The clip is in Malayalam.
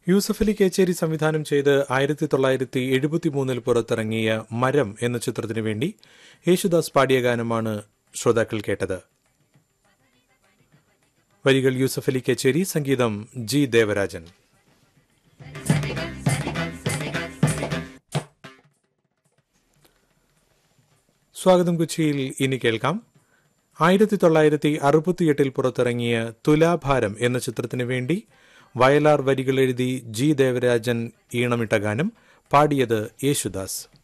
യൂസഫ് അലി കേച്ചേരി സംവിധാനം ചെയ്ത് ആയിരത്തി തൊള്ളായിരത്തി എഴുപത്തിമൂന്നിൽ പുറത്തിറങ്ങിയ മരം എന്ന ചിത്രത്തിനു വേണ്ടി യേശുദാസ് പാടിയ ഗാനമാണ് ശ്രോതാക്കൾ കേട്ടത് വരികൾ യൂസഫ് അലി കേച്ചേരി സംഗീതം ജി ദേവരാജൻ സ്വാഗതം കൊച്ചിയിൽ ഇനി കേൾക്കാം ആയിരത്തി തൊള്ളായിരത്തി അറുപത്തിയെട്ടിൽ പുറത്തിറങ്ങിയ തുലാഭാരം എന്ന ചിത്രത്തിനു വേണ്ടി വയലാർ വരികൾ എഴുതി ജി ദേവരാജൻ ഈണമിട്ട ഗാനം പാടിയത് യേശുദാസ്